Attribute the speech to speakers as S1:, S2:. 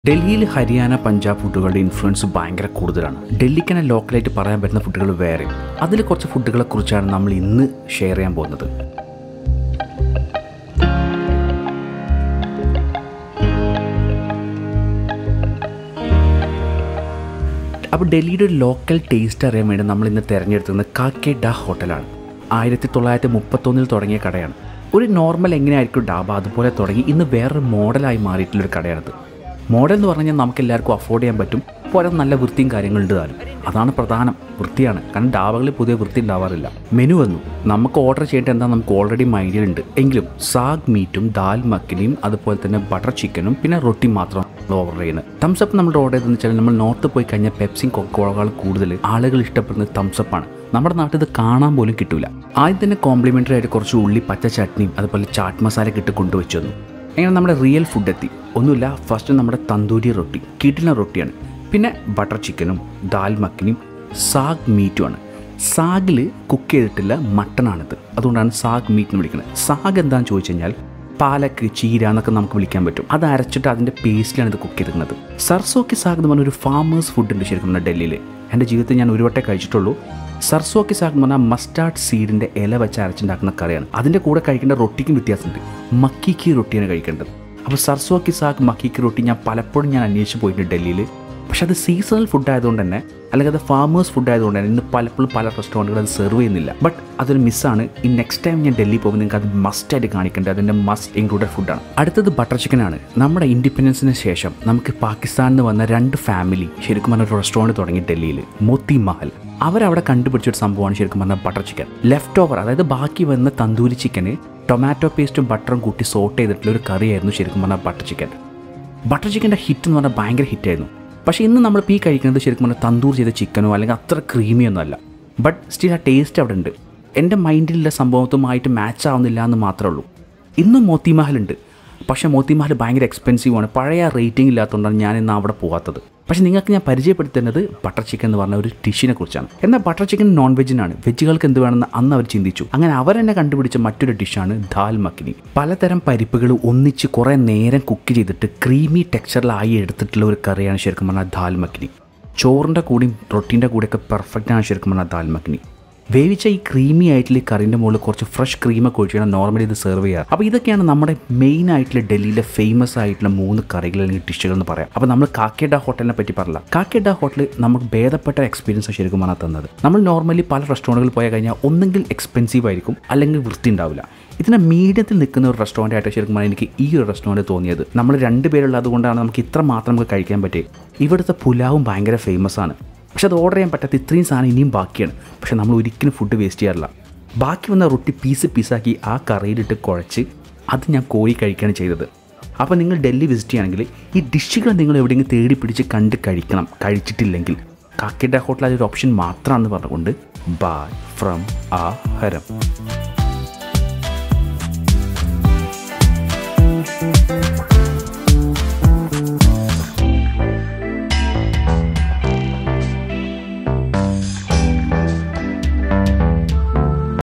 S1: ഡൽഹിയിൽ ഹരിയാന പഞ്ചാബ് ഫുഡുകളുടെ ഇൻഫ്ലുവൻസ് ഭയങ്കര കൂടുതലാണ് ഡൽഹിക്ക് തന്നെ ലോക്കലായിട്ട് പറയാൻ പറ്റുന്ന ഫുഡുകൾ വേറെ അതിൽ കുറച്ച് ഫുഡുകളെ കുറിച്ചാണ് നമ്മൾ ഇന്ന് ഷെയർ ചെയ്യാൻ പോകുന്നത് അപ്പോൾ ഡൽഹിയുടെ ഒരു ലോക്കൽ ടേസ്റ്റ് അറിയാൻ വേണ്ടി നമ്മൾ ഇന്ന് തിരഞ്ഞെടുക്കുന്നത് കാക്കെ ഡ ഹോട്ടലാണ് ആയിരത്തി തൊള്ളായിരത്തി മുപ്പത്തൊന്നിൽ തുടങ്ങിയ കടയാണ് ഒരു നോർമൽ എങ്ങനെയായിരിക്കും ഡാബ അതുപോലെ തുടങ്ങി ഇന്ന് വേറൊരു മോഡലായി മാറിയിട്ടുള്ളൊരു കടയാണിത് മോഡൽ എന്ന് പറഞ്ഞാൽ നമുക്ക് എല്ലാവർക്കും അഫോർഡ് ചെയ്യാൻ പറ്റും പോലെ നല്ല വൃത്തിയും കാര്യങ്ങളുണ്ട് താനും അതാണ് പ്രധാനം വൃത്തിയാണ് കാരണം ഡാബകളിൽ പുതിയ വൃത്തി ഉണ്ടാവാറില്ല മെനു വന്നു നമുക്ക് ഓർഡർ ചെയ്യേണ്ടത് എന്താ നമുക്ക് ഓൾറെഡി മൈൻഡിലുണ്ട് എങ്കിലും സാഗ് മീറ്റും ദാൽ മക്കിനിയും അതുപോലെ തന്നെ ബട്ടർ ചിക്കനും പിന്നെ റൊട്ടി മാത്രം ഓർഡർ ചെയ്യുന്നത് തംസപ്പ് നമ്മൾ ഓർഡർ ചെയ്തെന്ന് വെച്ചാൽ നമ്മൾ നോർത്ത് പോയി കഴിഞ്ഞാൽ പെപ്സിയും കൊക്കോളകൾ കൂടുതൽ ആളുകൾ ഇഷ്ടപ്പെടുന്നത് തംസപ്പാണ് നമ്മുടെ നാട്ടിൽ ഇത് കാണാൻ പോലും കിട്ടൂല ആദ്യം തന്നെ കോംപ്ലിമെൻ്ററി ആയിട്ട് കുറച്ച് ഉള്ളി പച്ച ചട്നിയും അതുപോലെ ചാട്ട് മസാല ഇട്ട് കൊണ്ടുവച്ചു തന്നു അങ്ങനെ നമ്മുടെ റിയൽ ഫുഡ് എത്തി ഒന്നുമില്ല ഫസ്റ്റ് നമ്മുടെ തന്തൂരി റൊട്ടി കിടിലൻ റൊട്ടിയാണ് പിന്നെ ബട്ടർ ചിക്കനും ദാൽ മക്കിനിയും സാഗ് മീറ്റുമാണ് സാഗിൽ കുക്ക് ചെയ്തിട്ടില്ല മട്ടനാണിത് അതുകൊണ്ടാണ് സാഗ് മീറ്റ് എന്ന് വിളിക്കുന്നത് സാഗ് എന്താണെന്ന് ചോദിച്ചു കഴിഞ്ഞാൽ പാലക്ക് ചീര എന്നൊക്കെ നമുക്ക് വിളിക്കാൻ പറ്റും അത് അരച്ചിട്ട് അതിൻ്റെ പേസ്റ്റിലാണ് ഇത് കുക്ക് ചെയ്തിരുന്നത് സർസോക്കി സാഗ് എന്ന് പറഞ്ഞ ഒരു ഫാമേഴ്സ് ഫുഡ് ഉണ്ട് ശരിക്കും നമ്മുടെ ഡൽഹിയിൽ എൻ്റെ ജീവിതത്തിൽ ഞാൻ ഒരു വട്ടേ കഴിച്ചിട്ടുള്ളൂ സർസോക്കി സാഗ് എന്ന് പറഞ്ഞാൽ മസ്റ്റാർഡ് സീഡിൻ്റെ ഇല വെച്ച് അരച്ചുണ്ടാക്കുന്ന കറിയാണ് അതിൻ്റെ കൂടെ കഴിക്കേണ്ട റൊട്ടിക്കും വ്യത്യാസമുണ്ട് മക്കിക്ക് റൊട്ടിയാണ് കഴിക്കേണ്ടത് അപ്പോൾ സർസോക്കി സാഗ് മക്കിക്ക് റൊട്ടി ഞാൻ പലപ്പോഴും ഞാൻ അന്വേഷിച്ച് പോയിട്ടുണ്ട് ഡൽഹിയിൽ പക്ഷേ അത് സീസണൽ ഫുഡ് ആയതുകൊണ്ട് തന്നെ അല്ലെങ്കിൽ അത് ഫാമേഴ്സ് ഫുഡ് ആയതുകൊണ്ട് തന്നെ ഇന്ന് പലപ്പോഴും പല റെസ്റ്റോറൻറ്റുകൾ അത് സെർവ് ചെയ്യുന്നില്ല ബട്ട് അതൊരു മിസ്സാണ് ഈ നെക്സ്റ്റ് ടൈം ഞാൻ ഡൽഹി പോകുമ്പോൾ നിങ്ങൾക്ക് അത് മസ്റ്റ് ആയിട്ട് കാണിക്കേണ്ടത് അതിൻ്റെ മസ്റ്റ് ഇൻക്ലൂഡഡ് ഫുഡാണ് അടുത്തത് ബട്ടർ ചിക്കനാണ് നമ്മുടെ ഇൻഡിപെൻഡൻസിന് ശേഷം നമുക്ക് പാകിസ്ഥാനിൽ നിന്ന് വന്ന രണ്ട് ഫാമിലി ശരിക്കും പറഞ്ഞ ഒരു റെസ്റ്റോറൻറ്റ് തുടങ്ങി ഡൽഹിയിൽ മോത്തി മഹൽ അവരവിടെ കണ്ടുപിടിച്ചൊരു സംഭവമാണ് ശരിക്കും പറഞ്ഞാൽ ബട്ടർ ചിക്കൻ ലെഫ്റ്റ് ഓവർ അതായത് ബാക്കി വന്ന തന്തൂരി ചിക്കന് ടൊമാറ്റോ പേസ്റ്റും ബട്ടറും കൂട്ടി സോട്ട് ചെയ്തിട്ടുള്ള ഒരു കറിയായിരുന്നു ശരിക്കും പറഞ്ഞാൽ ബട്ടർ ചിക്കൻ ബട്ടർ ചിക്കൻ്റെ ഹിറ്റ് എന്ന് പറഞ്ഞാൽ ഭയങ്കര ഹിറ്റായിരുന്നു പക്ഷേ ഇന്ന് നമ്മൾ ഈ കഴിക്കുന്നത് ശരിക്കും പറഞ്ഞാൽ തന്തൂർ ചെയ്ത ചിക്കനോ അല്ലെങ്കിൽ അത്ര ക്രീമി ഒന്നും അല്ല ബട്ട് സ്റ്റിൽ ആ ടേസ്റ്റ് അവിടെ ഉണ്ട് എൻ്റെ മൈൻഡിലുള്ള സംഭവത്തുമായിട്ട് മാച്ച് ആവുന്നില്ല എന്ന് മാത്രമേ ഉള്ളൂ ഇന്നും മോത്തിമഹൽ ഉണ്ട് പക്ഷേ മോത്തിമഹൽ ഭയങ്കര എക്സ്പെൻസീവ് ആണ് പഴയ റേറ്റിംഗ് ഇല്ലാത്തതുകൊണ്ടാണ് ഞാൻ ഇന്ന് അവിടെ പോകാത്തത് പക്ഷേ നിങ്ങൾക്ക് ഞാൻ പരിചയപ്പെടുത്തുന്നത് ബട്ടർ ചിക്കൻ എന്ന് പറഞ്ഞ ഒരു ഡിഷിനെ കുറിച്ചാണ് എന്നാൽ ബട്ടർ ചിക്കൻ നോൺ വെജിനാണ് വെജുകൾക്ക് എന്ത് വേണമെന്ന് അന്ന് അവർ ചിന്തിച്ചു അങ്ങനെ അവർ തന്നെ കണ്ടുപിടിച്ച മറ്റൊരു ഡിഷാണ് ദാൽ മക്കിനി പലതരം പരിപ്പുകൾ ഒന്നിച്ച് കുറേ നേരം കുക്ക് ചെയ്തിട്ട് ക്രീമി ടെക്സ്ചറിലായി എടുത്തിട്ടുള്ള ഒരു കറിയാണ് ശരിക്കും പറഞ്ഞാൽ ദാൽ മക്കിനി ചോറിൻ്റെ കൂടെയും റൊട്ടീൻ്റെ കൂടെയൊക്കെ പെർഫെക്റ്റാണ് ശരിക്കും പറഞ്ഞാൽ ദാൽ മക്കിനി വേവിച്ച ഈ ക്രീമി ആയിട്ടുള്ള ഈ കറിൻ്റെ മുകളിൽ കുറച്ച് ഫ്രഷ് ക്രീമൊക്കെ ഒഴിച്ചാണ് നോർമലി ഇത് സെർവ് ചെയ്യുക അപ്പോൾ ഇതൊക്കെയാണ് നമ്മുടെ മെയിൻ ആയിട്ടുള്ള ഡൽഹിയിലെ ഫേമസ് ആയിട്ടുള്ള മൂന്ന് കറികൾ അല്ലെങ്കിൽ ഡിഷുകൾ എന്ന് പറയാം അപ്പോൾ നമ്മൾ കാക്കേഡ ഹോട്ടലിനെ പറ്റി പറഞ്ഞില്ല കാക്കേഡ ഹോട്ടൽ നമുക്ക് ഭേദപ്പെട്ട എക്സ്പീരിയൻസ് ശരിക്കും പറഞ്ഞാൽ തന്നത് നമ്മൾ നോർമലി പല റെസ്റ്റോറൻറ്റുകളിൽ പോയാൽ കഴിഞ്ഞാൽ ഒന്നെങ്കിൽ എക്സ്പെൻസീവ് ആയിരിക്കും അല്ലെങ്കിൽ വൃത്തി ഉണ്ടാവില്ല ഇതിനെ മീഡിയത്തിൽ നിൽക്കുന്ന ഒരു റെസ്റ്റോറൻ്റ് ആയിട്ട് ശരിക്കും പറഞ്ഞാൽ എനിക്ക് ഈ ഒരു റെസ്റ്റോറൻറ്റ് തോന്നിയത് നമ്മൾ രണ്ട് പേരുള്ളത് കൊണ്ടാണ് നമുക്ക് ഇത്ര മാത്രം നമുക്ക് കഴിക്കാൻ പറ്റിയത് ഇവിടുത്തെ പുലാവും ഭയങ്കര ഫേമസ് ആണ് പക്ഷെ അത് ഓർഡർ ചെയ്യാൻ പറ്റാത്ത ഇത്രയും സാധനം ഇനിയും ബാക്കിയാണ് പക്ഷെ നമ്മൾ ഒരിക്കലും ഫുഡ് വേസ്റ്റ് ചെയ്യാറില്ല ബാക്കി വന്ന റൊട്ടി പീസ് പീസാക്കി ആ കറിയിലിട്ട് കുഴച്ച് അത് ഞാൻ കോഴി കഴിക്കുകയാണ് ചെയ്തത് അപ്പോൾ നിങ്ങൾ ഡൽഹി വിസിറ്റ് ചെയ്യുകയാണെങ്കിൽ ഈ ഡിഷുകൾ നിങ്ങൾ എവിടെയെങ്കിലും തേടി പിടിച്ച് കണ്ട് കഴിക്കണം കഴിച്ചിട്ടില്ലെങ്കിൽ കാക്കിഡ ഹോട്ടൽ അതൊരു ഓപ്ഷൻ മാത്രമാണെന്ന് പറഞ്ഞുകൊണ്ട് ബായ് ഫ്രം ആ ഹരം